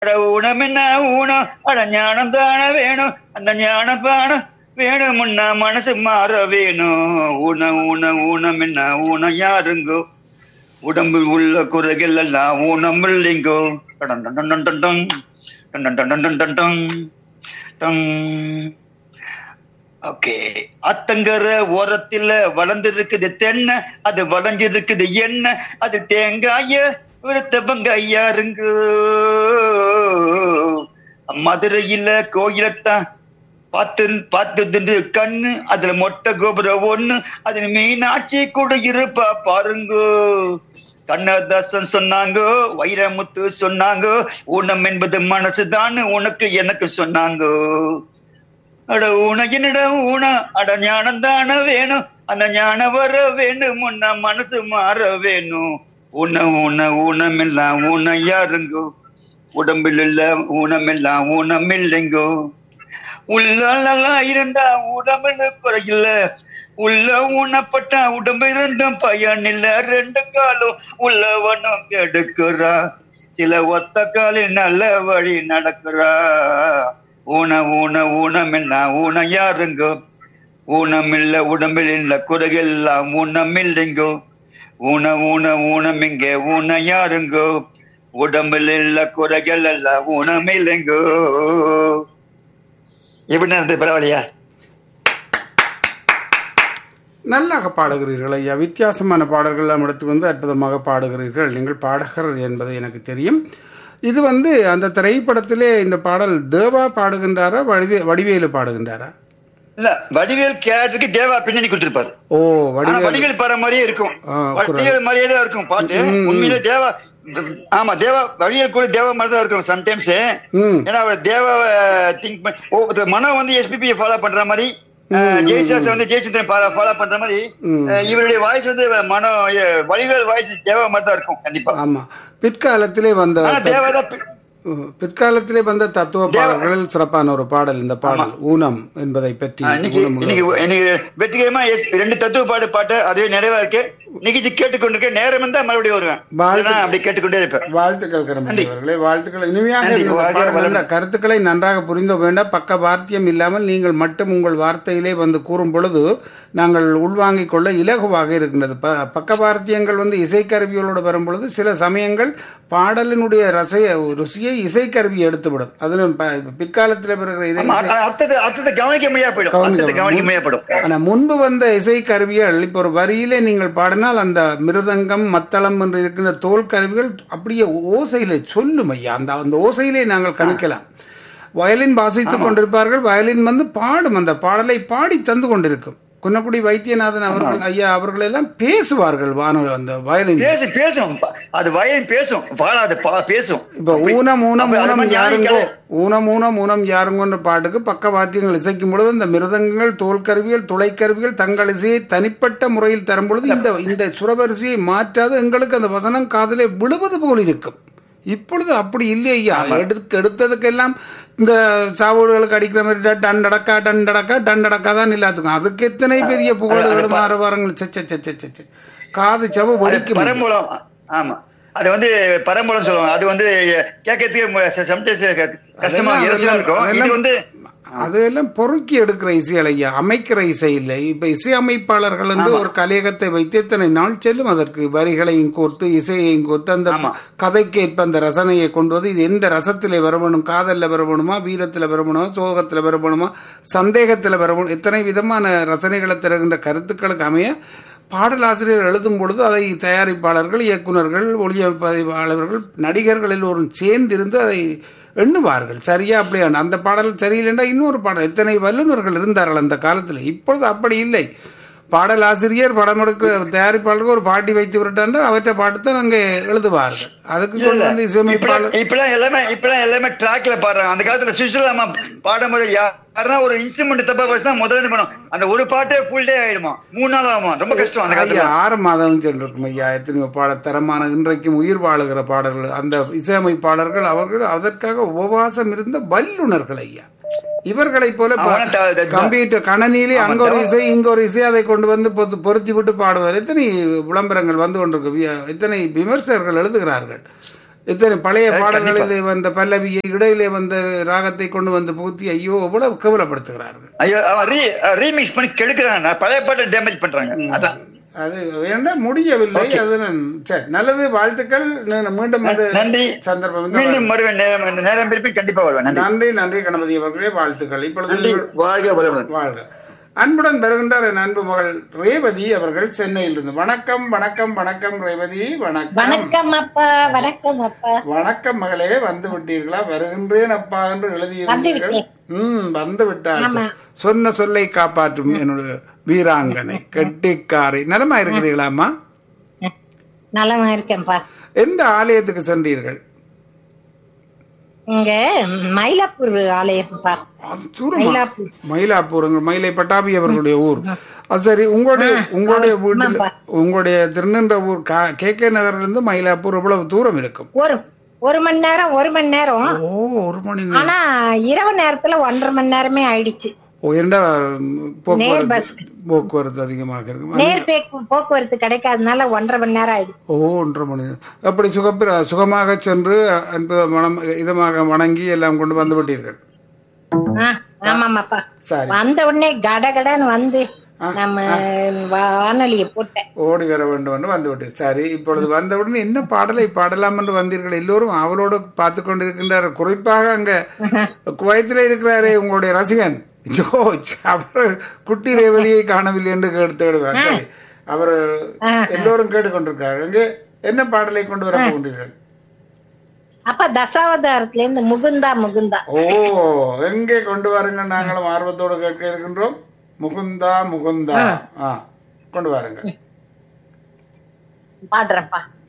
அட ஊனம் என்ன ஊனம் அட ஞானம் தானே வேணும் அந்த ஞானம் பான வேணும்னா மனசு மாற வேணும் ஊனம் ஊனம் ஊனம் என்ன ஊனம் யாருங்கோ உடம்பில் உள்ள குறைகள் எல்லாம் ஊனம் இல்லைங்கோ டன் டன் டன் டன் டன் டன். டன் டன் டன் டன் டன் டன். டன். ஓகே அத்தங்கர ஓரத்துல வளர்ந்திருக்குது தென்னை அது வளைஞ்சிருக்குது எண்ணெய் அது தேங்காய விருத்த பங்காயாருங்க மதுரையில கோயிலத்தான் பார்த்து பார்த்து கண்ணு அதுல மொட்டை கோபுரம் ஒண்ணு அதுல மீனாட்சி கூட இருப்பா பாருங்க கண்ணதாசன் சொன்னாங்க வைரமுத்து சொன்னாங்க ஊனம் என்பது மனசுதான் உனக்கு எனக்கு சொன்னாங்க அட ஊன என்னடா ஊன அட ஞானம் தானே வேணும் அந்த ஞானம் வர வேணும் முன்ன மனசு மாற வேணும் ஊன ஊன ஊனமெல்லாம் ஊன யாருங்கோ உடம்பில் இல்ல ஊனமெல்லாம் ஊனம் இல்லைங்கோ உள்ள நல்லா இருந்தா உடம்புல குறையில்ல உள்ள ஊனப்பட்ட உடம்பு இருந்தும் பயன் இல்ல ரெண்டு காலும் உள்ளவனும் கெடுக்கிறா சில ஒத்த காலில் நல்ல வழி நடக்கிறா ஊன ஊன ஊனம் என்ன ஊன யாருங்கோ ஊனம் இல்ல உடம்பில் இல்ல குறையெல்லாம் ஊனம் இல்லைங்கோ ஊன ஊன ஊனம் இங்கே ஊன யாருங்கோ உடம்பில் இல்ல குறைகள் எல்லாம் ஊனம் இல்லைங்கோ எப்படி நடந்தது பரவாயில்லையா நல்லாக பாடுகிறீர்கள் ஐயா வித்தியாசமான பாடல்கள் எல்லாம் எடுத்து வந்து அற்புதமாக பாடுகிறீர்கள் நீங்கள் பாடகர் என்பது எனக்கு தெரியும் இது வந்து அந்த திரைப்படத்திலே இந்த பாடல் தேவா பாடுகின்றாரா வடிவே வடிவேலு பாடுகின்றாரா இல்ல வடிவேல் கேரக்டருக்கு தேவா பின்னணி கொடுத்திருப்பாரு ஓ ஆனா வடிவேலு வடிவேல் பாடுற மாதிரியே இருக்கும் ஆ, குரல். வடிவேல் மாதிரியே தான் இருக்கும் பாட்டு ம், ம். உண்மையிலே தேவா ஆமா தேவா வடிவேல் கூட தேவா மாதிரி தான் இருக்கும் சம்டைம்ஸ் ம் ஏன்னா அவர் தேவாவை திங்க் பண்ணி ஓ இது மனம் வந்து எஸ்பிபி ஃபாலோ பண்ற மாதிரி ஜெய்சாஸ் வந்து ஜெய்சந்திரன் ஃபாலோ பண்ற மாதிரி ம். அஹ், இவருடைய வாய்ஸ் வந்து மனம் அஹ், வடிவேல் வாய்ஸ் தேவா மாதிரி தான் இருக்கும் கண்டிப்பா ஆமா பிற்காலத்திலே வந்த ஆனா தேவா தான் பி- அஹ், பிற்காலத்திலே வந்த தத்துவ பாடல்களில் சிறப்பான ஒரு பாடல் இந்த பாடல் ஊனம் என்பதை பற்றி ஆஹ், இன்னைக்கு ஊனம் இன்னைக்கு இன்னைக்கு வெற்றிகரமா எஸ்- ரெண்டு தத்துவ பாடு பாட்டு அதுவே நிறைவா இருக்கு நிகழ்ச்சி கேட்டுக்கொண்டிருக்க நேரம் இருந்தா மறுபடியும் வருவேன் வாழ்த்து- இல்லைன்னா அப்படி கேட்டுக்கொண்டே இருப்பேன் வாழ்த்துக்கள் கடமை அவர்களே வாழ்த்துக்கள் இனிமையாக நன்றி. இருந்தது. வாழ்க பாடல் வளமுடன். நல்ல கருத்துக்களை நன்றாக புரிந்து வேண்டாம் பக்க வார்த்தியம் இல்லாமல் நீங்கள் மட்டும் உங்கள் வார்த்தையிலே வந்து கூறும் பொழுது நாங்கள் உள்வாங்கிக் கொள்ள இலகுவாக இருக்கின்றது ப பக்க வார்த்தியங்கள் வந்து இசைக்கருவிகளோடு வரும் பொழுது சில சமயங்கள் பாடலினுடைய ரசைய ருசியை இசைக்கருவி எடுத்துவிடும் அதிலும் ப- பிற்காலத்தில் பிறகு இதை ஆமா, இசை- அடுத்தது அடுத்தது கவனிக்க முடியா போயிடும் கவனிக்க அடுத்தது கவனிக்க முடியா போயிடும் ஆனா முன்பு வந்த இசை கருவிகள் இப்போ ஒரு வரியிலே நீங்கள் பாடினால் அந்த மிருதங்கம் மத்தளம் என்று இருக்கின்ற தோல் கருவிகள் அப்படியே ஓசையிலே சொல்லும் ஐயா அந்த அந்த ஓசையிலே நாங்கள் கணிக்கலாம் வயலின் வாசித்துக் கொண்டிருப்பார்கள் வயலின் வந்து பாடும் அந்த பாடலை பாடி தந்து கொண்டிருக்கும் குன்னக்குடி வைத்தியநாதன் அவர்கள் ஐயா அவர்கள் எல்லாம் பேசுவார்கள் வானொலி அந்த வயலின் பேசும் பேசும் அது வயலின் பேசும் வாழாது பா- பேசும் இப்ப ஊனம் ஊனம் அப்ப அது ஊனம் மாதிரி யாருங்கோ ஞானிகள் ஊனம் ஊனம் ஊனம் யாருங்கோன்ற பாட்டுக்கு பக்க வாத்தியங்கள் இசைக்கும் பொழுது இந்த மிருதங்கங்கள் தோல்கருவிகள் துளைக்கருவிகள் தங்கள் இசையை தனிப்பட்ட முறையில் தரும் பொழுது இந்த இந்த சுரவரிசையை மாற்றாது எங்களுக்கு அந்த வசனம் காதிலே விழுவது போல் இருக்கும் இப்பொழுது அப்படி இல்லை ஐயா எடுத்து எடுத்ததுக்கெல்லாம் இந்த சாவோடுகளுக்கு அடிக்கிற மாதிரி ட- டன் டடக்கா டன் டடக்கா டன் டடக்கா தான் இல்லாத்துக்கும் அதுக்கு எத்தனை பெரிய புகழ்களும் ஆரவாரங்கள் செச்ச செச்ச செச்ச காது செவ அது ஒடிக்கும் பரமூலம் ஆமா அது வந்து பரமூலம் சொல்லுவாங்க அது வந்து கேட்கறதுக்கு சம்டைம்ஸ் கஷ்டமா அதெல்லாம் இறைச்சலா இருக்கும் இது அதெல்லாம் வந்து அதெல்லாம் பொறுக்கி எடுக்கிற இசைகள் ஐயா அமைக்கிற இசை இல்லை இப்ப இசையமைப்பாளர்கள் என்று ஒரு கலையகத்தை வைத்து இத்தனை நாள் செல்லும் அதற்கு வரிகளையும் கோர்த்து இசையையும் கோர்த்து அந்த கதைக்கேற்ப அந்த ரசனையை கொண்டு வந்து இது எந்த ரசத்திலே வரவேணும் காதல்ல வரவேணுமா வீரத்துல வரவேணுமா சோகத்துல வரவேணுமா சந்தேகத்துல வரவேணும் இத்தனை விதமான ரசனைகளை தருகின்ற கருத்துக்களுக்கு அமைய பாடலாசிரியர் எழுதும் பொழுது அதை தயாரிப்பாளர்கள் இயக்குனர்கள் ஒளியமைப்பாளர்கள் நடிகர்கள் எல்லோரும் சேர்ந்திருந்து அதை எண்ணுவார்கள் சரியா அப்படியா அந்த பாடல் சரியில்லைண்டா இன்னொரு பாடல் எத்தனை வல்லுநர்கள் இருந்தார்கள் அந்த காலத்தில் இப்பொழுது அப்படி இல்லை பாடல் ஆசிரியர் படம் எடுக்கிற தயாரிப்பாளருக்கு ஒரு பாட்டி வைத்து விட்டார்கள் அவற்றை பாட்டு தான் அங்கே எழுதுவார்கள் அதுக்கு கொண்டு வந்து இப்பெல்லாம் இசையமைப்பாளர் இப்பெல்லாம் எல்லாமே இப்பெல்லாம் எல்லாமே ட்ராக்ல பாடுறாங்க அந்த காலத்துல சுவிட்சர்லாமா பாடும்போது யாருன்னா ஒரு இன்ஸ்ட்ருமெண்ட் தப்பா பேசினா முதல்ல என்ன பண்ணும் அந்த ஒரு பாட்டே ஃபுல் டே ஆயிடுமா மூணு நாள் ஆகுமா ரொம்ப கஷ்டம் அந்த ஐயா காலத்துல ஆறு மாதம் சென்றிருக்கும் ஐயா எத்தனையோ பாட தரமான இன்றைக்கும் உயிர் வாழுகிற பாடல்கள் அந்த இசையமைப்பாளர்கள் அவர்கள் அதற்காக உபவாசம் இருந்த வல்லுனர்கள் ஐயா இவர்களைப் போல ப- அவன த- த- கம்ப்யூட்டர் கணனியிலே அங்க ஒரு இசை இங்க ஒரு இசை அதை கொண்டு வந்து பொத்து- பொருத்தி விட்டு பாடுவார் எத்தனை விளம்பரங்கள் வந்து கொண்டிருக்கு வி- எத்தனை விமர்சகர்கள் எழுதுகிறார்கள் இத்தனை பழைய அஹ், பாடல்களிலே வந்த பல்லவியை இடையிலே வந்த ராகத்தை கொண்டு வந்து புகுத்தி ஐயோ எவ்வளவு கேவலப்படுத்துகிறார்கள் ஐயோ அவன் ரீ ரீமிக்ஸ் பண்ணி கெடுக்கிறான் பழைய பாட்டை டேமேஜ் பண்றாங்க அதான் அது வேண்டாம் முடியவில்லை அது நான் சரி நல்லது வாழ்த்துக்கள் நான் மீண்டும் வந்து நன்றி சந்தர்ப்பம் இருந்தால் மீண்டும் வருவேன் நேரம் நேரம் திருப்பி கண்டிப்பா வருவேன் நன்றி நன்றி நன்றி கணபதி அவர்களே வாழ்த்துக்கள் இப்பொழுது நன்றி வாழ்க வளமுடன் வாழ்க அன்புடன் வருகின்றார் என் அன்பு மகள் ரேவதி அவர்கள் சென்னையிலிருந்து வணக்கம் வணக்கம் வணக்கம் ரேவதி வணக்கம் வணக்கம் அப்பா வணக்கம் அப்பா வணக்கம் மகளே வந்து விட்டீர்களா வருகின்றேன் அப்பா என்று எழுதியிருந்தீர்கள் ம் வந்து விட்டாச்சு சொன்ன சொல்லை காப்பாற்றும் என்னுடைய வீராங்கனை கெட்டிக்காரை நலமா இருக்கிறீர்களாமா நலமா இருக்கேன்ப்பா எந்த ஆலயத்துக்கு சென்றீர்கள் இங்க மயிலாப்பூர் ஆலயம்ப்பா அது தூரமா மயிலாப்பூர் மயிலாப்பூர் உங்க மயிலை பட்டாபி அவர்களுடைய ஊர் அது சரி உங்களுடைய உங்களுடைய வீட்டில் ஆமாப்பா. உங்களுடைய திருநின்ற ஊர் கே கே நகர்ல இருந்து மயிலாப்பூர் எவ்வளவு தூரம் இருக்கும் ஒரு ஒரு மணி நேரம் ஒரு மணி நேரம் ஓ ஒரு மணி நேரம் ஆனா இரவு நேரத்துல ஒன்றரை மணி நேரமே ஆயிடுச்சு ஓ, இரண்டா ம், நேர் போக்குவரத்து பஸ். போக்குவரத்து அதிகமாக இருக்கும் நேர் பேக்கு- போக்குவரத்து கிடைக்காதனால ஒன்றரை மணி நேரம் ஆயிடுச்சு ஓ ஒன்றரை மணி நேரம் அப்படி சுகப்பிர சுகமாக சென்று அற்புத மனம் இதமாக வணங்கி எல்லாம் கொண்டு வந்து விட்டீர்கள் ஆ, ஆமாமாப்பா சரி வந்த உடனே கடகடன்னு வந்து நம்ம வானொலியை போட்டேன் ஓடி வர வேண்டும் என்று வந்து விட்டீர் சரி இப்பொழுது வந்தவுடன் என்ன பாடலை பாடலாம் என்று வந்தீர்கள் எல்லோரும் அவளோடு பார்த்து கொண்டிருக்கின்றார் குறிப்பாக அங்க குவைத்தில் இருக்கிறாரே உங்களுடைய ரசிகன் ஜோர்ஜ் அவர் குட்டி ரேவதியை காணவில்லை என்று கேட்டு விடுவார் சரி அவர் எல்லோரும் கேட்டுக்கொண்டிருக்கிறார் அங்கே என்ன பாடலை கொண்டு வர போகின்றீர்கள் அப்ப தசாவதாரத்துல இருந்து முகுந்தா முகுந்தா ஓ எங்கே கொண்டு வாருங்க நாங்களும் ஆர்வத்தோடு கேட்க இருக்கின்றோம் முகுந்தா முகுந்தா ஆ கொண்டு வாருங்கள் பாடுறேன்ப்பா